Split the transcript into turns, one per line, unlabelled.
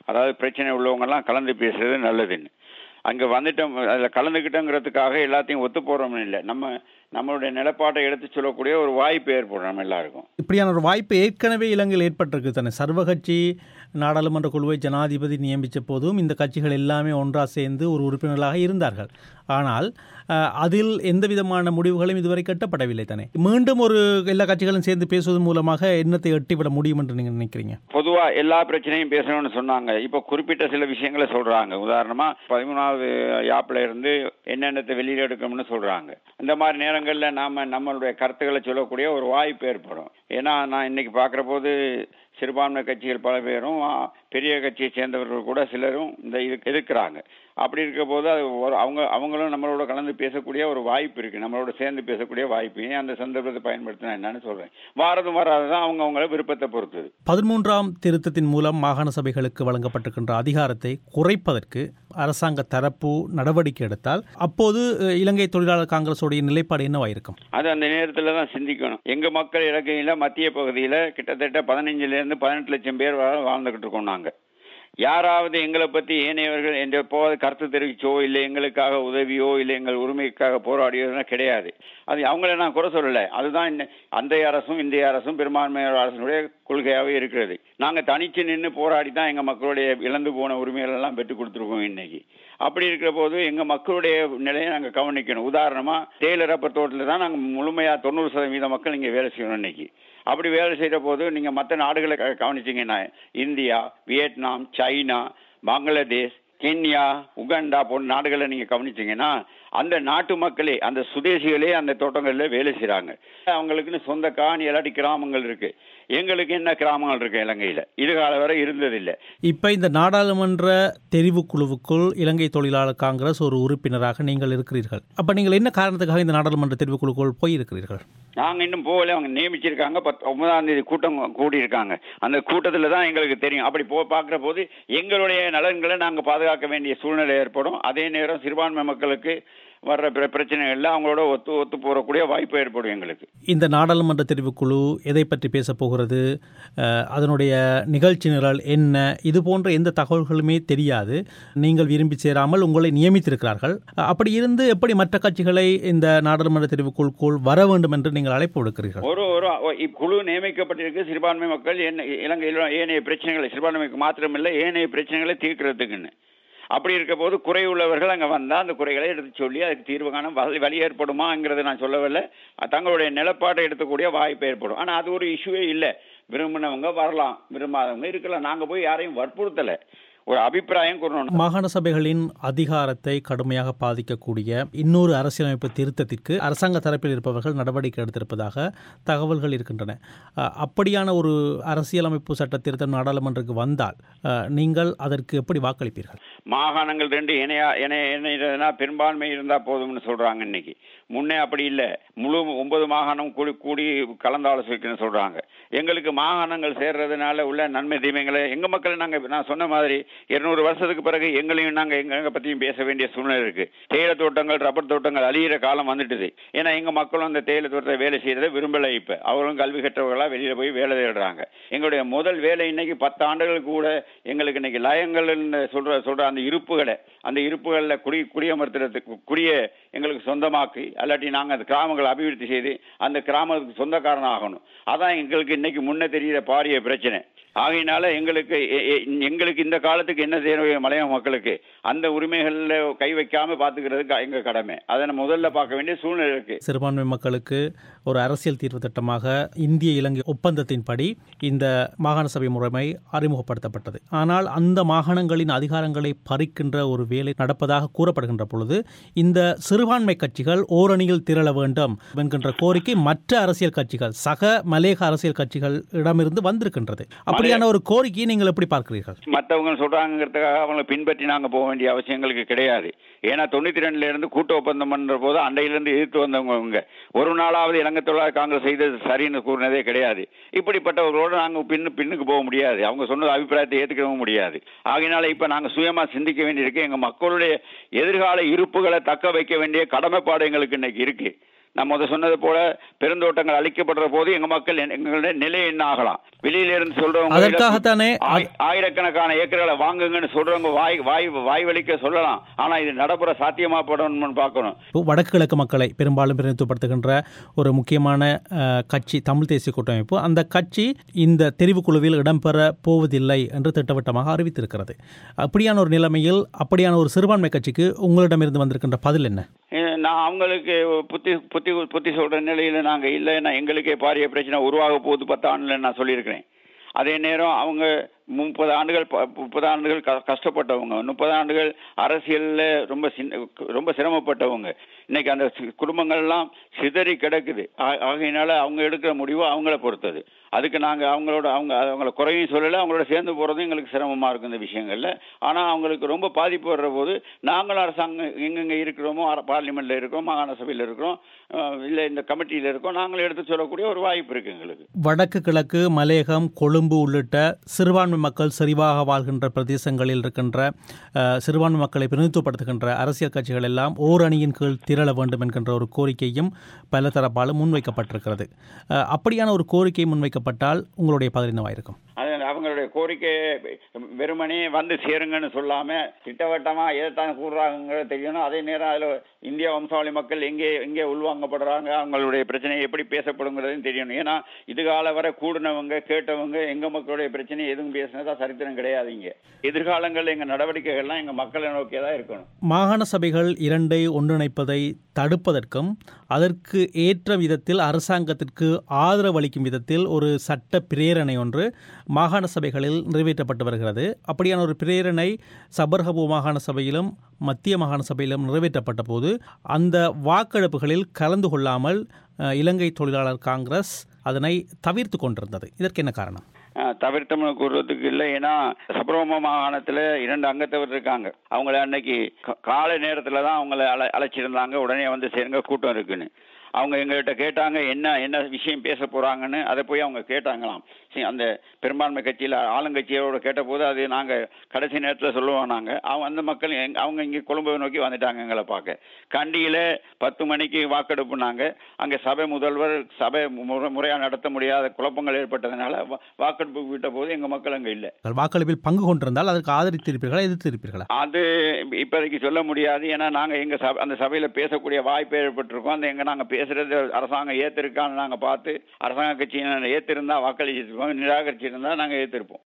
அதாவது பிரச்சனை உள்ளவங்கெல்லாம் கலந்து பேசுறது நல்லதுன்னு அங்கே வந்துட்டோம் அதில் கலந்துக்கிட்டோங்கிறதுக்காக எல்லாத்தையும் ஒத்து போகிறோம்னு இல்லை நம்ம நம்மளுடைய நிலப்பாட்டை எடுத்து சொல்லக்கூடிய ஒரு வாய்ப்பு ஏற்படும் நம்ம எல்லாருக்கும்
இப்படியான ஒரு வாய்ப்பு ஏற்கனவே இலங்கையில் ஏற்பட்டிருக்கு தானே சர்வகட்சி நாடாளுமன்ற குழுவை ஜனாதிபதி நியமித்த போதும் இந்த கட்சிகள் எல்லாமே ஒன்றாக சேர்ந்து ஒரு உறுப்பினர்களாக இருந்தார்கள் ஆனால் அஹ், அதில் எந்த விதமான முடிவுகளும் இதுவரை கட்டப்படவில்லை தானே மீண்டும் ஒரு எல்லா கட்சிகளும் சேர்ந்து பேசுவதன் மூலமாக எண்ணத்தை எட்டிவிட முடியும் என்று நீங்கள் நினைக்கிறீங்க
பொதுவா எல்லா பிரச்சனையும் பேசணும்னு சொன்னாங்க இப்போ குறிப்பிட்ட சில விஷயங்களை சொல்றாங்க உதாரணமா பதிமூணாவது யாப்ல இருந்து என்னென்னத்தை வெளியில எடுக்கணும்னு சொல்றாங்க இந்த மாதிரி நேரங்கள்ல நாம நம்மளுடைய கருத்துக்களை சொல்லக்கூடிய ஒரு வாய்ப்பு ஏற்படும் ஏன்னா நான் இன்னைக்கு பார்க்குற போது சிறுபான்மை கட்சிகள் பல பேரும் ஆ, பெரிய கட்சியை சேர்ந்தவர்கள் கூட சிலரும் இந்த இதுக்கு எதிர்க்கிறாங்க அப்படி இருக்க போது அது ஒரு அவங்க அவங்களும் நம்மளோட கலந்து பேசக்கூடிய ஒரு வாய்ப்பு இருக்கு நம்மளோட சேர்ந்து பேசக்கூடிய வாய்ப்பு ஏன் அந்த சந்தர்ப்பத்தை பயன்படுத்தினா என்னன்னு சொல்றேன் வாரதும் வராததான் அவங்க அவங்கள விருப்பத்தை பொறுத்தது
பதிமூன்றாம் திருத்தத்தின் மூலம் மாகாண சபைகளுக்கு வழங்கப்பட்டிருக்கின்ற அதிகாரத்தை குறைப்பதற்கு அரசாங்க தரப்பு நடவடிக்கை எடுத்தால் அப்போது அஹ், இலங்கை தொழிலாளர் காங்கிரஸுடைய நிலைப்பாடு என்னவாயிருக்கும்
அது அந்த நேரத்தில் தான் சிந்திக்கணும் எங்க மக்கள் இலக்கையில் மத்திய பகுதியில் கிட்டத்தட்ட பதினஞ்சுல இருந்து பதினெட்டு லட்சம் பேர் வரை வாழ்ந்துகிட்டு இருக்கோம் நாங்க யாராவது எங்களை பத்தி ஏனையவர்கள் என்ற போது கருத்து தெரிவிச்சோ இல்லை எங்களுக்காக உதவியோ இல்லை எங்கள் உரிமைக்காக போராடியோ கிடையாது அது அவங்கள நான் குறை சொல்லலை அதுதான் இந்த அந்தைய அரசும் இந்திய அரசும் பெரும்பான்மையான அரசுடைய கொள்கையாகவே இருக்கிறது நாங்க தனிச்சு நின்று போராடி தான் எங்க மக்களுடைய இழந்து போன உரிமைகள் எல்லாம் பெற்றுக் கொடுத்துருக்கோம் இன்னைக்கு அப்படி இருக்கிற போது எங்க மக்களுடைய நிலையை நாங்க கவனிக்கணும் உதாரணமா தேயிலை ரப்பர் தோட்டத்தில் தான் நாங்க முழுமையா தொண்ணூறு சதவீத மக்கள் இங்க வேலை செய்யணும் இன்னைக்கு அப்படி வேலை செய்கிற போது நீங்க மற்ற நாடுகளை க- கவனிச்சீங்கன்னா India Vietnam China Bangladesh Kenya Uganda போன்ற நாடுகளை நீங்க கவனிச்சீங்கன்னா அந்த நாட்டு மக்களே அந்த சுதேசிகளே அந்த தோட்டங்களில் வேலை செய்றாங்க அவங்களுக்குன்னு சொந்த காணி இல்லாட்டி கிராமங்கள் இருக்கு எங்களுக்கு என்ன கிராமங்கள் இருக்கு இலங்கையில இதுகால வரை இருந்ததில்லை
இப்ப இந்த நாடாளுமன்ற தெரிவுக்குழுவுக்குள் இலங்கை தொழிலாளர் காங்கிரஸ் ஒரு உறுப்பினராக நீங்கள் இருக்கிறீர்கள் அப்ப நீங்கள் என்ன காரணத்துக்காக இந்த நாடாளுமன்ற தெரிவுக்குழுக்குள் போயிருக்கிறீர்கள்
நாங்க இன்னும் போகல அவங்க நியமிச்சிருக்காங்க பத்து ஒன்பதாம் தேதி கூட்டம் கூடி இருக்காங்க அந்த கூட்டத்துல தான் எங்களுக்கு தெரியும் அப்படி போ பார்க்குற போது எங்களுடைய நலன்களை நாங்க பாதுகாக்க வேண்டிய சூழ்நிலை ஏற்படும் அதே நேரம் சிறுபான்மை மக்களுக்கு வர்ற பிர- பிரச்சனைகள்ல அவங்களோட ஒத்து ஒத்து போறக்கூடிய வாய்ப்பு ஏற்படும் எங்களுக்கு
இந்த நாடாளுமன்ற தெரிவுக்குழு எதை பற்றி பேசப் போகிறது அஹ், அதனுடைய நிகழ்ச்சி நிரல் என்ன இது போன்ற எந்த தகவல்களுமே தெரியாது நீங்கள் விரும்பி சேராமல் உங்களை நியமித்திருக்கிறார்கள் அஹ், அப்படி இருந்து எப்படி மற்ற கட்சிகளை இந்த நாடாளுமன்ற தெரிவுக்குழுக்குள் வர வேண்டும் என்று நீங்கள் அழைப்பு விடுக்கிறீர்கள்
ஒரு ஒரு ஒ- இக்குழு நியமிக்கப்பட்டிருக்கு சிறுபான்மை மக்கள் என்ன இலங்கையில் ஏனைய பிரச்சனைகளை சிறுபான்மைக்கு மாத்திரமில்லை ஏனைய பிரச்சனைகளை தீர்க்கிறதுக்குன்னு அப்படி இருக்க போது குறை உள்ளவர்கள் அங்கே வந்தால் அந்த குறைகளை எடுத்து சொல்லி அதுக்கு தீர்வு காண வழி வழி ஏற்படுமாங்கிறத நான் சொல்லவில்லை அஹ் தங்களுடைய நிலப்பாட்டை எடுத்துக்கூடிய வாய்ப்பு ஏற்படும் ஆனால் அது ஒரு இஷ்யூவே இல்லை விரும்பினவங்க வரலாம் விரும்பாதவங்க இருக்கலாம் நாங்கள் போய் யாரையும் வற்புறுத்தலை ஒரு அபிப்பிராயம் கூறணும்
மாகாண சபைகளின் அதிகாரத்தை கடுமையாக பாதிக்கக்கூடிய இன்னொரு அரசியலமைப்பு திருத்தத்திற்கு அரசாங்க தரப்பில் இருப்பவர்கள் நடவடிக்கை எடுத்திருப்பதாக தகவல்கள் இருக்கின்றன அஹ், அப்படியான ஒரு அரசியலமைப்பு சட்ட திருத்தம் நாடாளுமன்றத்துக்கு வந்தால் அஹ், நீங்கள் அதற்கு எப்படி வாக்களிப்பீர்கள்
மாகாணங்கள் ரெண்டு இணையா இணைய இணையதுனா பெரும்பான்மை இருந்தா போதும்னு சொல்றாங்க இன்னைக்கு முன்னே அப்படி இல்லை முழு ஒன்பது மாகாணம் கூடி கூடி கலந்து ஆலோசிக்கணும்னு சொல்றாங்க எங்களுக்கு மாகாணங்கள் சேர்றதுனால உள்ள நன்மை தீமைகளை எங்க மக்கள் நாங்க நான் சொன்ன மாதிரி இருநூறு வருஷத்துக்கு பிறகு எங்களையும் நாங்க எங்க எங்க பத்தியும் பேச வேண்டிய சூழ்நிலை இருக்கு தேயிலை தோட்டங்கள் ரப்பர் தோட்டங்கள் அழியிற காலம் வந்துட்டுது ஏன்னா எங்க மக்களும் அந்த தேயிலை தோட்டத்தை வேலை செய்யறதை விரும்பல இப்ப அவர்களும் கல்வி கற்றவர்களா வெளியில போய் வேலை தேடுறாங்க எங்களுடைய முதல் வேலை இன்னைக்கு பத்து ஆண்டுகளுக்கு கூட எங்களுக்கு இன்னைக்கு லயங்கள் சொல்ற சொல்ற அந்த இருப்புகளை அந்த இருப்புகளில் குடி குடியமர்த்துறதுக்கு குடிய எங்களுக்கு சொந்தமாக்கி அல்லாட்டி நாங்கள் அந்த கிராமங்களை அபிவிருத்தி செய்து அந்த கிராமத்துக்கு சொந்தக்காரன் ஆகணும் அதான் எங்களுக்கு இன்னைக்கு முன்ன தெரிகிற பாரிய பிரச்சனை ஆகையினால எங்களுக்கு எ- எ- எங்களுக்கு இந்த காலத்துக்கு என்ன தேவை மலையாள மக்களுக்கு அந்த உரிமைகளில் கை வைக்காம பார்த்துக்கிறதுக்கு எங்க கடமை அதை நம்ம முதல்ல பார்க்க வேண்டிய சூழ்நிலை இருக்கு
சிறுபான்மை மக்களுக்கு ஒரு அரசியல் தீர்வு திட்டமாக இந்திய இலங்கை ஒப்பந்தத்தின்படி இந்த மாகாண சபை முறைமை அறிமுகப்படுத்தப்பட்டது ஆனால் அந்த மாகாணங்களின் அதிகாரங்களை பறிக்கின்ற ஒரு வேலை நடப்பதாக கூறப்படுகின்ற பொழுது இந்த சிறுபான்மை கட்சிகள் ஓரணியில் திரள வேண்டும் என்கின்ற கோரிக்கை மற்ற அரசியல் கட்சிகள் சக மலேக அரசியல் கட்சிகள் இடமிருந்து வந்திருக்கின்றது அப்படியான ஒரு கோரிக்கையை நீங்கள் எப்படி பார்க்கிறீர்கள்
மற்றவங்க சொல்றாங்கிறதுக்காக அவங்களை பின்பற்றி நாங்க போக வேண்டிய அவசியம் எங்களுக்கு கிடையாது ஏன்னா தொண்ணூத்தி ரெண்டுல இருந்து கூட்டு ஒப்பந்தம் பண்ற போது அண்டையில இருந்து எதிர்த்து வந்தவங்க அவங்க ஒரு நாளாவது இலங்கை தொழிலாளர் காங்கிரஸ் செய்தது சரின்னு கூறினதே கிடையாது இப்படிப்பட்டவர்களோடு நாங்க பின்னு பின்னுக்கு போக முடியாது அவங்க சொன்னது அபிப்பிராயத்தை ஏத்துக்கவும் முடியாது ஆகையினால இப்ப நாங்க சுயமா சிந்திக்க வேண்டியிருக்கு எங்க மக்களுடைய எதிர்கால இருப்புகளை தக்க வைக்க வேண்டிய கடமைப்பாடு எங்களுக்கு இன்னைக்கு இருக்கு நான் முத சொன்னது போல பெருந்தோட்டங்கள் அழிக்கப்படுற போது எங்க மக்கள் என்ன- எங்களுடைய நிலை என்ன ஆகலாம் வெளியில இருந்து சொல்றவங்க
அதற்காகத்தானே
ஆய்- ஆயிரக்கணக்கான ஏக்கர்களை வாங்குங்கன்னு சொல்றவங்க வாய் வாய் வாய் வலிக்க சொல்லலாம் ஆனா இது நடைபெற சாத்தியமா படணும்னு பார்க்கணும்
இப்போ வடக்கு கிழக்கு மக்களை பெரும்பாலும் பிரதிநிதித்துவப்படுத்துகின்ற ஒரு முக்கியமான அஹ், கட்சி தமிழ் தேசிய கூட்டமைப்பு அந்த கட்சி இந்த தெரிவுக்குழுவில் இடம்பெற போவதில்லை என்று திட்டவட்டமாக அறிவித்திருக்கிறது அப்படியான ஒரு நிலைமையில் அப்படியான ஒரு சிறுபான்மை கட்சிக்கு உங்களிடமிருந்து வந்திருக்கின்ற பதில் என்ன
அஹ் நான் அவங்களுக்கு புத்தி புத்தி புத்தி சொல்ற நிலையில நாங்க இல்லை நான் எங்களுக்கே பாரிய பிரச்சனை உருவாக போகுது பத்து ஆண்டுல நான் சொல்லியிருக்கிறேன் அதே நேரம் அவங்க முப்பது ஆண்டுகள் ப- முப்பது ஆண்டுகள் க- கஷ்டப்பட்டவங்க முப்பது ஆண்டுகள் அரசியல்ல ரொம்ப சின்ன ரொம்ப சிரமப்பட்டவங்க இன்னைக்கு அந்த சி- குடும்பங்கள்லாம் சிதறி கிடக்குது ஆ- ஆகையினால அவங்க எடுக்கிற முடிவு அவங்கள பொறுத்தது அதுக்கு நாங்க அவங்களோட அவங்க அவங்கள குறையும் சொல்லலை அவங்களோட சேர்ந்து போறதும் எங்களுக்கு சிரமமா இருக்கும் இந்த விஷயங்கள்ல ஆனா அவங்களுக்கு ரொம்ப பாதிப்பு வர்ற போது நாங்களும் அரசாங்கம் எங்கெங்க இருக்கிறோமோ அர- பார்லிமெண்ட்ல இருக்கிறோம் மாகாண சபையில் இருக்கிறோம் அஹ் இல்ல இந்த கமிட்டியில இருக்கோம் நாங்களும் எடுத்து சொல்லக்கூடிய ஒரு வாய்ப்பு இருக்கு எங்களுக்கு
வடக்கு கிழக்கு மலையகம் கொழும்பு உள்ளிட்ட சிறுபான்மை மக்கள் செறிவாக வாழ்கின்ற பிரதேசங்களில் இருக்கின்ற அஹ், சிறுபான்மை மக்களை பிரதிநிதித்துவப்படுத்துகின்ற அரசியல் கட்சிகள் எல்லாம் ஓரணியின் கீழ் திரள வேண்டும் என்கின்ற ஒரு கோரிக்கையும் பல தரப்பாலும் முன்வைக்கப்பட்டிருக்கிறது அஹ், அப்படியான ஒரு கோரிக்கை முன்வைக்கப்பட்டால் உங்களுடைய பதில் என்னவாயிருக்கும்
அது அவங்களுடைய கோரிக்கை வெறுமனே வந்து சேருங்கன்னு சொல்லாம திட்டவட்டமா எதைத்தான் கூடுறாங்கிறது தெரியணும் அதே நேரம் அதுல இந்திய வம்சாவளி மக்கள் எங்கே எங்கே உள்வாங்கப்படுறாங்க அவங்களுடைய பிரச்சனை எப்படி பேசப்படுங்கிறதையும் தெரியணும் ஏன்னா இதுகால வரை கூடினவங்க கேட்டவங்க எங்க மக்களுடைய பிரச்சனை எதுவும் பேசினதா சரித்திரம் கிடையாதுங்க எதிர்காலங்களில் எங்க நடவடிக்கைகள்லாம் எங்க மக்களை நோக்கியே தான் இருக்கணும்
மாகாண சபைகள் இரண்டை ஒன்றிணைப்பதை தடுப்பதற்கும் அதற்கு ஏற்ற விதத்தில் அரசாங்கத்திற்கு ஆதரவு அளிக்கும் விதத்தில் ஒரு சட்ட பிரேரணை ஒன்று மாகாண சபைகளில் நிறைவேற்றப்பட்டு வருகிறது அப்படியான ஒரு பிரேரணை சபர்ஹபு மாகாண சபையிலும் மத்திய மாகாண சபையிலும் நிறைவேற்றப்பட்ட போது அந்த வாக்கெடுப்புகளில் கலந்து கொள்ளாமல் அஹ், இலங்கை தொழிலாளர் காங்கிரஸ் அதனை தவிர்த்து கொண்டிருந்தது இதற்கு என்ன காரணம்
அஹ், தவிர்த்தம்னு கூறுறதுக்கு இல்லை ஏன்னா சபரம மாகாணத்துல இரண்டு அங்கத்தவர் இருக்காங்க அவங்கள அன்னைக்கு கா- காலை நேரத்துல தான் அவங்கள அழை அழைச்சிருந்தாங்க உடனே வந்து சேருங்க கூட்டம் இருக்குன்னு அவங்க எங்ககிட்ட கேட்டாங்க என்ன என்ன விஷயம் பேச போறாங்கன்னு அதை போய் அவங்க கேட்டாங்களாம் சரி, அந்த பெரும்பான்மை கட்சியில் ஆளுங்கட்சியோட கேட்டபோது அது நாங்க கடைசி நேரத்தில் சொல்லுவோம் நாங்க அவங்க அந்த மக்கள் எங்க- அவங்க இங்கே கொழும்பை நோக்கி வந்துட்டாங்க எங்களை பார்க்க கண்டியில பத்து மணிக்கு வாக்கெடுப்புனாங்க அங்கே சபை முதல்வர் சபை முறை முறையாக நடத்த முடியாத குழப்பங்கள் ஏற்பட்டதுனால வா- வாக்கெடுப்பு விட்ட போது எங்க மக்கள் அங்கே இல்லை
வாக்களிப்பில் பங்கு கொண்டிருந்தால் அதற்கு ஆதரித்திருப்பீர்களா எதிர்த்திருப்பீர்களா
அது இப்போதைக்கு சொல்ல முடியாது ஏன்னா நாங்க எங்க சபை அந்த சபையில பேசக்கூடிய வாய்ப்பு ஏற்பட்டிருக்கோம் அந்த எங்க நாங்க பேசுறது அரசாங்கம் ஏத்திருக்கான்னு நாங்க பார்த்து அரசாங்க கட்சியினர் ஏத்திருந்தா வாக்களிச்சிருப்போம் நிராகரிச்சிருந்தா நாங்க ஏத்திருப்போம்